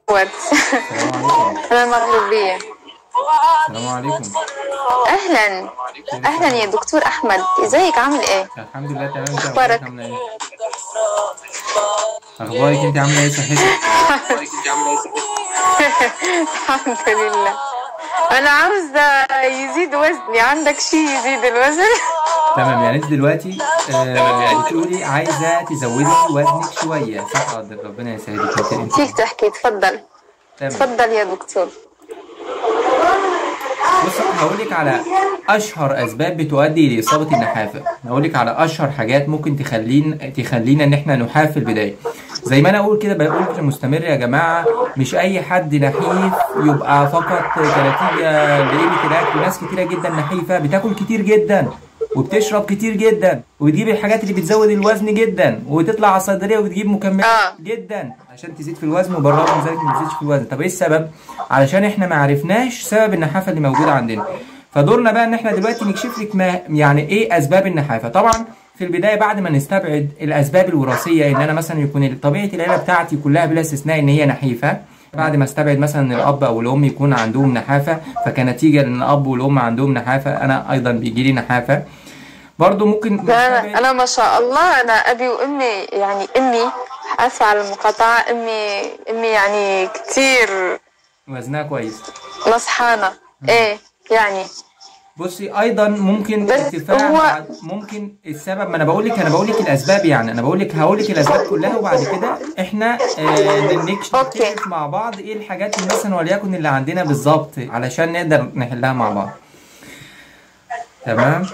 السلام عليكم أنا مغربية السلام عليكم أهلا أهلا يا دكتور أحمد إزيك عامل إيه؟ الحمد لله تمام انت أخبارك؟ اخبارك عامله ايه اخبارك انت عامله ايه صحتك الحمد لله أنا عاوزة يزيد وزني عندك شي يزيد الوزن؟ تمام يعني انت دلوقتي آه بتقولي عايزه تزودي وزنك شويه صح حاضر ربنا يسعدك انت انت فيك تحكي تفضل تمام تفضل يا دكتور بص هقول لك على اشهر اسباب بتؤدي لاصابه النحافه هقول لك على اشهر حاجات ممكن تخلين تخلينا ان احنا نحاف في البدايه زي ما انا اقول كده بقول في المستمر يا جماعه مش اي حد نحيف يبقى فقط كنتيجه لقله الاكل ناس كتيره جدا نحيفه بتاكل كتير جدا وبتشرب كتير جدا وتجيب الحاجات اللي بتزود الوزن جدا وتطلع على الصيدليه وتجيب مكملات آه. جدا عشان تزيد في الوزن وبالرغم من ذلك ما تزيدش في الوزن طب ايه السبب علشان احنا ما عرفناش سبب النحافه اللي موجوده عندنا فدورنا بقى ان احنا دلوقتي نكشف لك ما يعني ايه اسباب النحافه طبعا في البدايه بعد ما نستبعد الاسباب الوراثيه ان انا مثلا يكون طبيعه العيله بتاعتي كلها بلا استثناء ان هي نحيفه بعد ما استبعد مثلا ان الاب او الام يكون عندهم نحافه فكنتيجه ان الاب والام عندهم نحافه انا ايضا بيجي لي نحافه برضو ممكن لا نستبعد- أنا, أنا ما شاء الله أنا أبي وأمي يعني أمي آسفة على المقاطعة أمي أمي يعني كتير وزنها كويس نصحانة إيه يعني بصي ايضا ممكن بس ارتفاع هو- مع- ممكن السبب ما انا بقول لك انا بقول لك الاسباب يعني انا بقول لك هقول لك الاسباب كلها وبعد كده احنا آه نكشف أوكي. نكشف مع بعض ايه الحاجات اللي مثلا وليكن اللي عندنا بالظبط علشان نقدر نحلها مع بعض تمام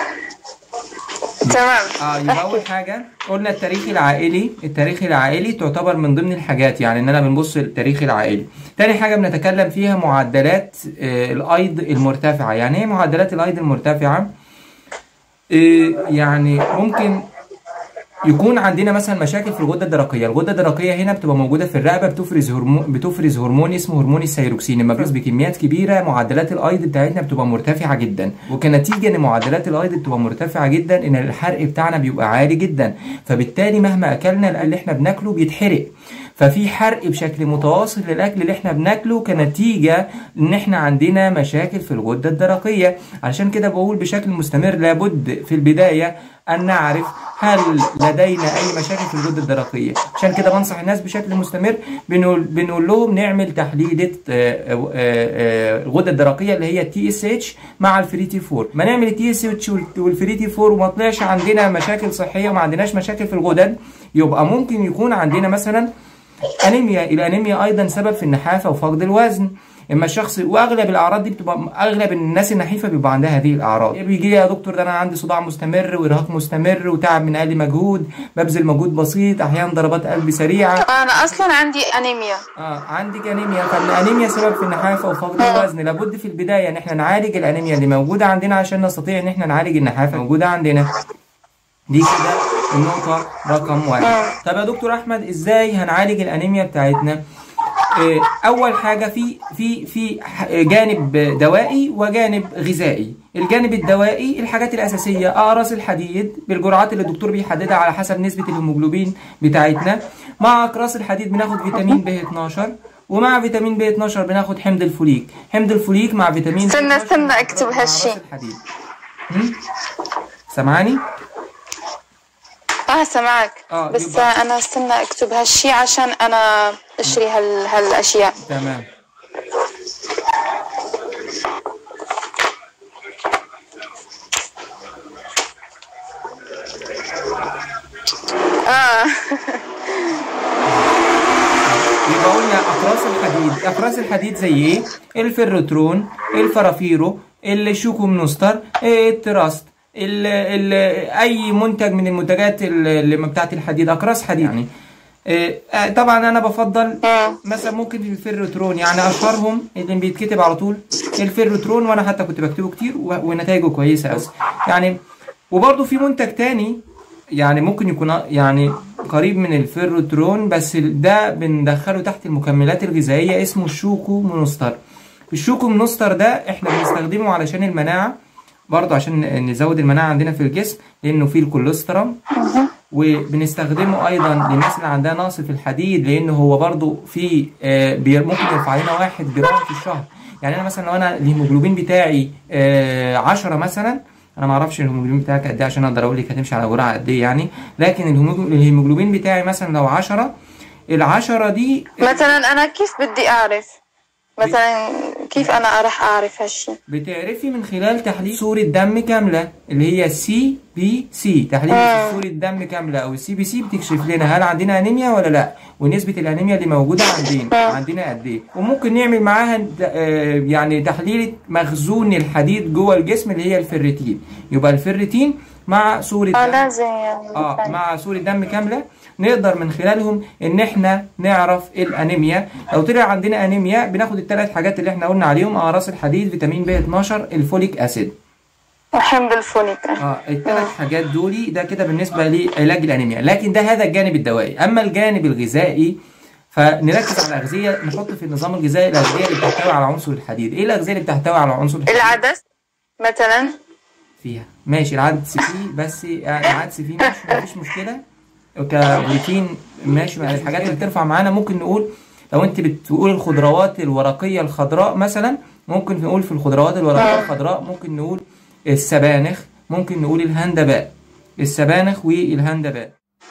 تمام اه يبقى اول حاجه قلنا التاريخ العائلي التاريخ العائلي تعتبر من ضمن الحاجات يعني اننا بنبص للتاريخ العائلي تاني حاجه بنتكلم فيها معدلات آه الايض المرتفعه يعني ايه معدلات الايض المرتفعه آه يعني ممكن يكون عندنا مثلا مشاكل في الغده الدرقيه، الغده الدرقيه هنا بتبقى موجوده في الرقبه بتفرز هرمون بتفرز هرمون اسمه هرمون السيروكسين، لما بيفرز بكميات كبيره معدلات الايض بتاعتنا بتبقى مرتفعه جدا، وكنتيجه ان معدلات الايض بتبقى مرتفعه جدا ان الحرق بتاعنا بيبقى عالي جدا، فبالتالي مهما اكلنا اللي احنا بناكله بيتحرق. ففي حرق بشكل متواصل للاكل اللي احنا بناكله كنتيجه ان احنا عندنا مشاكل في الغده الدرقيه عشان كده بقول بشكل مستمر لابد في البدايه ان نعرف هل لدينا اي مشاكل في الغده الدرقيه عشان كده بنصح الناس بشكل مستمر بنقول بنقول لهم نعمل تحليله آه، آه، آه، الغده الدرقيه اللي هي التي اس اتش مع الفري تي 4 ما نعمل التي اس اتش والفري تي 4 وما طلعش عندنا مشاكل صحيه وما عندناش مشاكل في الغدد يبقى ممكن يكون عندنا مثلا انيميا الانيميا ايضا سبب في النحافه وفقد الوزن اما الشخص واغلب الاعراض دي بتبقى اغلب الناس النحيفه بيبقى عندها هذه الاعراض بيجي لي يا دكتور ده انا عندي صداع مستمر وارهاق مستمر وتعب من اقل مجهود ببذل مجهود بسيط احيانا ضربات قلب سريعه أنا أصلا عندي أنيميا اه عندك انيميا فالانيميا سبب في النحافه وفقد الوزن لابد في البدايه ان احنا نعالج الانيميا اللي موجوده عندنا عشان نستطيع ان احنا نعالج النحافه الموجوده عندنا دي كده النقطة رقم واحد. طب يا دكتور أحمد إزاي هنعالج الأنيميا بتاعتنا؟ آه، أول حاجة في في في ح- جانب دوائي وجانب غذائي. الجانب الدوائي الحاجات الأساسية أقراص الحديد بالجرعات اللي الدكتور بيحددها على حسب نسبة الهيموجلوبين بتاعتنا. مع أقراص الحديد بناخد فيتامين ب 12 ومع فيتامين ب 12 بناخد حمض الفوليك. حمض الفوليك مع فيتامين استنى- 12 استنى مع أكتب مع هالشي. أقراص الحديد. هم؟ سامعاني؟ اه سمعك آه، بس يبقى- انا استنى اكتب هالشي عشان انا اشتري هال هالاشياء تمام اه يبقى قلنا اقراص الحديد اقراص الحديد زي ايه الفيروترون الفرافيرو الشوكومنستر التراست ال ال اي منتج من المنتجات ال- اللي بتاعت الحديد اقراص حديد يعني آه، آه، طبعا انا بفضل مم. مثلا ممكن الفيروترون يعني اشهرهم اللي بيتكتب على طول الفيروترون وانا حتى كنت بكتبه كتير و- ونتائجه كويسه قوي يعني وبرده في منتج تاني يعني ممكن يكون يعني قريب من الفيروترون بس ده بندخله تحت المكملات الغذائيه اسمه الشوكو مونستر الشوكو مونستر ده احنا بنستخدمه علشان المناعه برضه عشان نزود المناعه عندنا في الجسم لانه فيه الكوليسترول وبنستخدمه ايضا للناس اللي عندها نقص في الحديد لان هو برضو في آه، بي- ممكن يرفع لنا واحد جرام في الشهر يعني انا مثلا لو انا الهيموجلوبين بتاعي 10 مثلا انا ما اعرفش الهيموجلوبين بتاعك قد ايه عشان اقدر اقول لك هتمشي على جرعه قد ايه يعني لكن الهيموجلو- الهيموجلوبين بتاعي مثلا لو 10 العشرة دي مثلا انا كيف بدي اعرف مثلا كيف انا راح اعرف هالشي بتعرفي من خلال تحليل صورة دم كاملة اللي هي سي بي سي تحليل آه. صورة دم كاملة او السي بي سي بتكشف لنا هل عندنا انيميا ولا لا ونسبة الانيميا اللي موجودة عندنا آه. عندنا قد ايه وممكن نعمل معاها د- آه، يعني تحليل مخزون الحديد جوه الجسم اللي هي الفيريتين يبقى الفيريتين مع صورة اه دم لازم يعني اه مع صورة دم كاملة نقدر من خلالهم ان احنا نعرف الانيميا لو طلع عندنا انيميا بناخد الثلاث حاجات اللي احنا قلنا عليهم اقراص الحديد فيتامين ب 12 الفوليك اسيد حمض الفوليك اه الثلاث حاجات دولي ده كده بالنسبه لعلاج الانيميا لكن ده هذا الجانب الدوائي اما الجانب الغذائي فنركز على الاغذيه نحط في النظام الغذائي الاغذيه اللي بتحتوي على عنصر الحديد ايه الاغذيه اللي بتحتوي على عنصر الحديد العدس مثلا فيها ماشي العدس فيه بس يعني العدس فيه ماشي مفيش مشكله كبروتين ماشي مع الحاجات اللي بترفع معانا ممكن نقول لو انت بتقول الخضروات الورقيه الخضراء مثلا ممكن نقول في الخضروات الورقيه الخضراء ممكن نقول السبانخ ممكن نقول الهندباء السبانخ والهندباء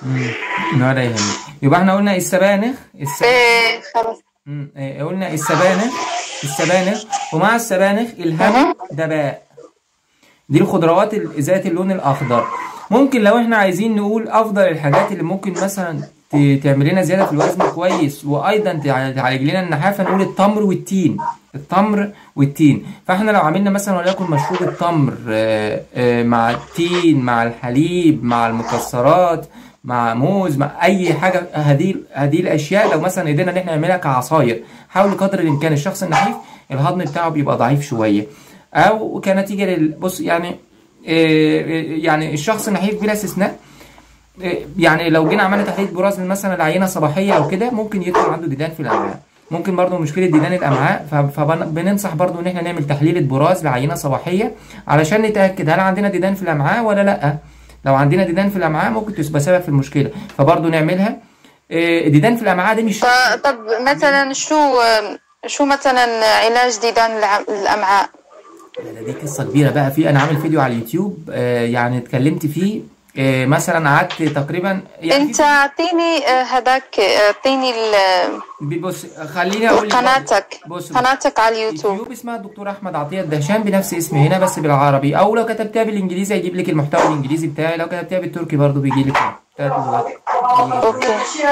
امم ولا يهمك يبقى احنا قلنا السبانخ السبانخ ايه خلص مم. إيه، قلنا السبانخ السبانخ ومع السبانخ الهندباء دي الخضروات ال- ذات اللون الاخضر ممكن لو احنا عايزين نقول افضل الحاجات اللي ممكن مثلا ت- تعمل لنا زياده في الوزن كويس وايضا تع- تعالج لنا النحافه نقول التمر والتين التمر والتين فاحنا لو عملنا مثلا وليكن مشروب التمر آه، آه، مع التين مع الحليب مع المكسرات مع موز مع اي حاجه هذه هذه الاشياء لو مثلا قدرنا ان احنا نعملها كعصاير حاول قدر الامكان الشخص النحيف الهضم بتاعه بيبقى ضعيف شويه او كنتيجه لل بص يعني آه، يعني الشخص النحيف بلا استثناء آه، يعني لو جينا عملنا تحليل براز مثلا العينه صباحيه او كده ممكن يطلع عنده ديدان في الامعاء ممكن برضه مشكله ديدان الامعاء فبننصح برضه ان احنا نعمل تحليل براز لعينه صباحيه علشان نتاكد هل عندنا ديدان في الامعاء ولا لا لو عندنا ديدان في الامعاء ممكن تبقى سبب في المشكله فبرضه نعملها آه، ديدان في الامعاء دي مش ط- طب مثلا شو شو مثلا علاج ديدان الع- الامعاء ده دي قصه كبيره بقى في انا عامل فيديو على اليوتيوب آه، يعني اتكلمت فيه آه، مثلا قعدت تقريبا يعني انت اعطيني آه، هذاك آه، اعطيني ال- في- بص خليني اقول لك قناتك بص بص. قناتك على اليوتيوب يوتيوب اسمها الدكتور احمد عطيه الدهشان بنفس اسمي هنا بس بالعربي او لو كتبتها بالانجليزي هيجيب لك المحتوى الانجليزي بتاعي لو كتبتها بالتركي برضو بيجي لك ثلاث لغات اوكي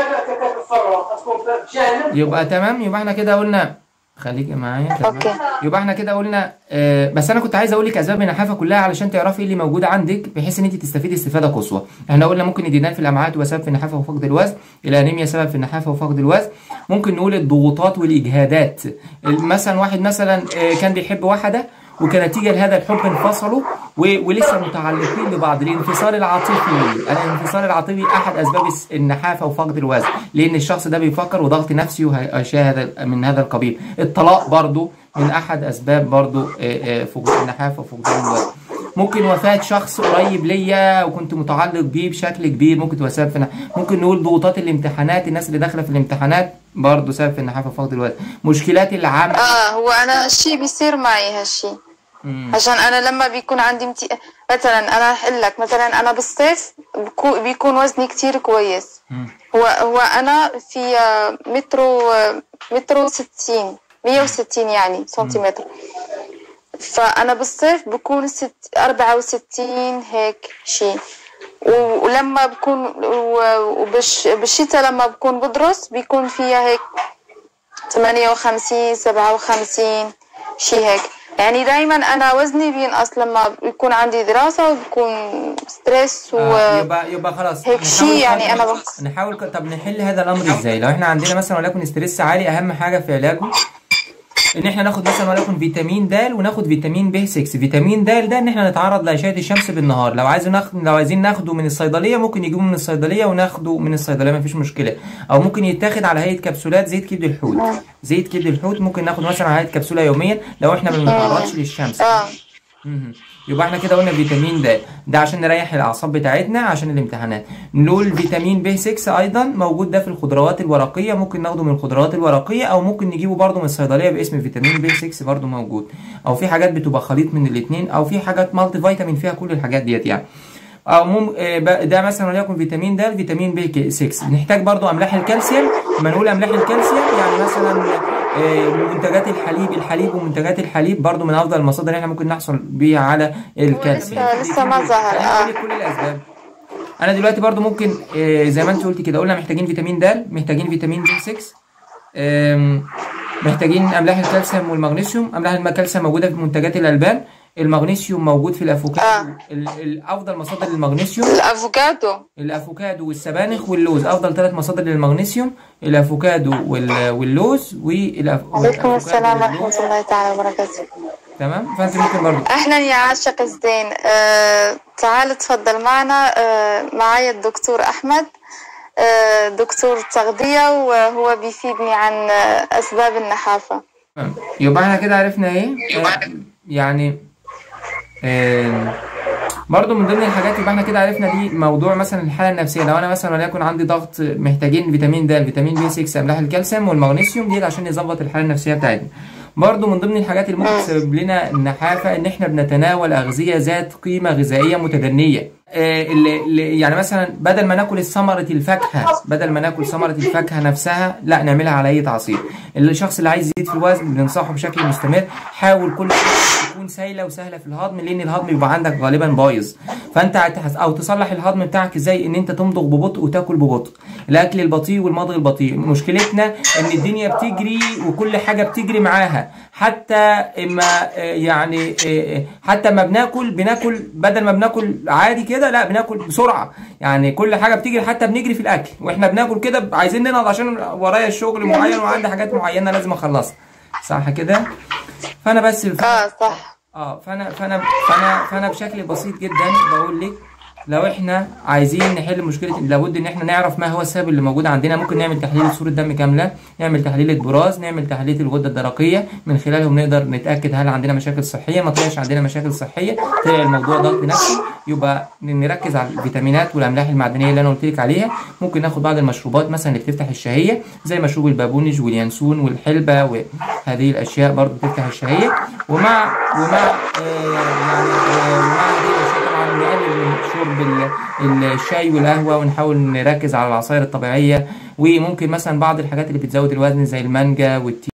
يبقى تمام يبقى احنا كده قلنا خليك معايا تمام أوكي. يبقى احنا كده قلنا آه بس انا كنت عايز اقول لك اسباب النحافه كلها علشان تعرفي ايه اللي موجود عندك بحيث ان انت تستفيدي استفاده قصوى احنا قلنا ممكن الديدان في الامعاء تبقى سبب في النحافه وفقد الوزن الانيميا سبب في النحافه وفقد الوزن ممكن نقول الضغوطات والاجهادات مثلا واحد مثلا آه كان بيحب واحده وكنتيجه لهذا الحب انفصلوا و- ولسه متعلقين ببعض الانفصال العاطفي الانفصال العاطفي احد اسباب الس- النحافه وفقد الوزن لان الشخص ده بيفكر وضغط نفسي واشياء هذا من هذا القبيل الطلاق برضو من احد اسباب برضو آه، آه، فقدان النحافه وفقدان الوزن ممكن وفاة شخص قريب ليا وكنت متعلق بيه بشكل كبير ممكن تبقى سبب في النح- ممكن نقول ضغوطات الامتحانات الناس اللي داخله في الامتحانات برضه سبب في النحافه وفقد الوزن مشكلات العمل اه هو انا هالشي بيصير معي هالشي مم. عشان انا لما بيكون عندي امتي... مثلا انا رح اقول لك مثلا انا بالصيف بكو... بيكون وزني كتير كويس مم. هو هو انا في آه، مترو آه، مترو ستين مية وستين يعني سنتيمتر فأنا بالصيف بكون ست أربعة وستين هيك شي و- ولما بكون و- وبش بالشتاء لما بكون بدرس بيكون فيها هيك ثمانية وخمسين سبعة وخمسين شي هيك يعني دايما أنا وزني بينقص لما بيكون عندي دراسة وبكون ستريس و آه يبقى يبقى خلاص هيك نحاول شي يعني قدر- أنا بنقص نحاول ك- طب نحل هذا الامر ازاي لو احنا عندنا مثلا وليكن ستريس عالي اهم حاجه في علاجه ان احنا ناخد مثلا وليكن فيتامين د وناخد فيتامين ب 6 فيتامين د ده ان احنا نتعرض لاشعه الشمس بالنهار لو عايز ناخد لو عايزين ناخده من الصيدليه ممكن نجيبه من الصيدليه وناخده من الصيدليه مفيش مشكله او ممكن يتاخد على هيئه كبسولات زيت كبد الحوت زيت كبد الحوت ممكن ناخد مثلا على هيئه كبسوله يوميا لو احنا ما بنتعرضش للشمس اه مهم. يبقى احنا كده قلنا فيتامين د ده عشان نريح الاعصاب بتاعتنا عشان الامتحانات نقول فيتامين ب 6 ايضا موجود ده في الخضروات الورقيه ممكن ناخده من الخضروات الورقيه او ممكن نجيبه برده من الصيدليه باسم فيتامين ب 6 برده موجود او في حاجات بتبقى خليط من الاثنين او في حاجات مالتي فيتامين فيها كل الحاجات ديت يعني او مم... آه، ب- ده مثلا وليكن فيتامين د فيتامين ب 6 نحتاج برضو املاح الكالسيوم لما نقول املاح الكالسيوم يعني مثلا آه، منتجات الحليب الحليب ومنتجات الحليب برضو من افضل المصادر اللي احنا ممكن نحصل بيها على الكالسيوم لسه- لسه ما ظهر، أنا آه. بقول لك كل الاسباب انا دلوقتي برضو ممكن آه، زي ما انت قلت كده قلنا محتاجين فيتامين د محتاجين فيتامين بي 6 آم، محتاجين املاح الكالسيوم والمغنيسيوم املاح الكالسيوم موجوده في منتجات الالبان المغنيسيوم موجود في الافوكادو آه. ال- الافضل مصادر للمغنيسيوم الافوكادو الافوكادو والسبانخ واللوز افضل ثلاث مصادر للمغنيسيوم الافوكادو وال- واللوز والأف... عليكم والأفوكادو السلام واللوز. ورحمة الله تعالى وبركاته تمام فانت ممكن برضو أهلا يا عاشق زدين أه تعال تفضل معنا أه معايا الدكتور أحمد أه دكتور تغذية وهو بيفيدني عن آه، أسباب النحافة تمام. يبقى احنا كده عرفنا ايه آه، يعني آه، برضو من ضمن الحاجات يبقى احنا كده عرفنا دي موضوع مثلا الحاله النفسيه لو انا مثلا وليكن عندي ضغط محتاجين فيتامين د فيتامين بي 6 املاح الكالسيوم والمغنيسيوم دي عشان يظبط الحاله النفسيه بتاعتنا برضو من ضمن الحاجات اللي ممكن تسبب لنا النحافه ان احنا بنتناول اغذيه ذات قيمه غذائيه متدنيه آه، اللي اللي- يعني مثلا بدل ما ناكل ثمره الفاكهه بدل ما ناكل ثمره الفاكهه نفسها لا نعملها على اي عصير الشخص اللي عايز يزيد في الوزن بننصحه بشكل مستمر حاول كل حاجه تكون سايله وسهله في الهضم لان الهضم بيبقى عندك غالبا بايظ فانت هتحس او تصلح الهضم بتاعك ازاي ان انت تمضغ ببطء وتاكل ببطء الاكل البطيء والمضغ البطيء مشكلتنا ان الدنيا بتجري وكل حاجه بتجري معاها حتى اما آه، يعني آه، حتى ما بناكل بناكل بدل ما بناكل عادي كده لا بناكل بسرعه يعني كل حاجه بتجري حتى بنجري في الاكل واحنا بناكل كده عايزين ننهض عشان ورايا شغل معين وعندي حاجات معينه لازم اخلصها صح كده فانا بس الف... آه صح اه فانا فانا فانا فانا بشكل بسيط جدا بقول لك لو احنا عايزين نحل مشكله لابد ان احنا نعرف ما هو السبب اللي موجود عندنا ممكن نعمل تحليل صوره دم كامله نعمل تحليل البراز نعمل تحليل الغده الدرقيه من خلالهم نقدر نتاكد هل عندنا مشاكل صحيه ما طلعش عندنا مشاكل صحيه طلع الموضوع ضغط نفسي يبقى نركز على الفيتامينات والاملاح المعدنيه اللي انا قلت لك عليها ممكن ناخد بعض المشروبات مثلا اللي بتفتح الشهيه زي مشروب البابونج واليانسون والحلبه وهذه الاشياء برضو بتفتح الشهيه ومع ومع آه يعني آه ومع هذه الاشياء طبعا نقلل من شرب ال- الشاي والقهوه ونحاول نركز على العصائر الطبيعيه وممكن مثلا بعض الحاجات اللي بتزود الوزن زي المانجا والتين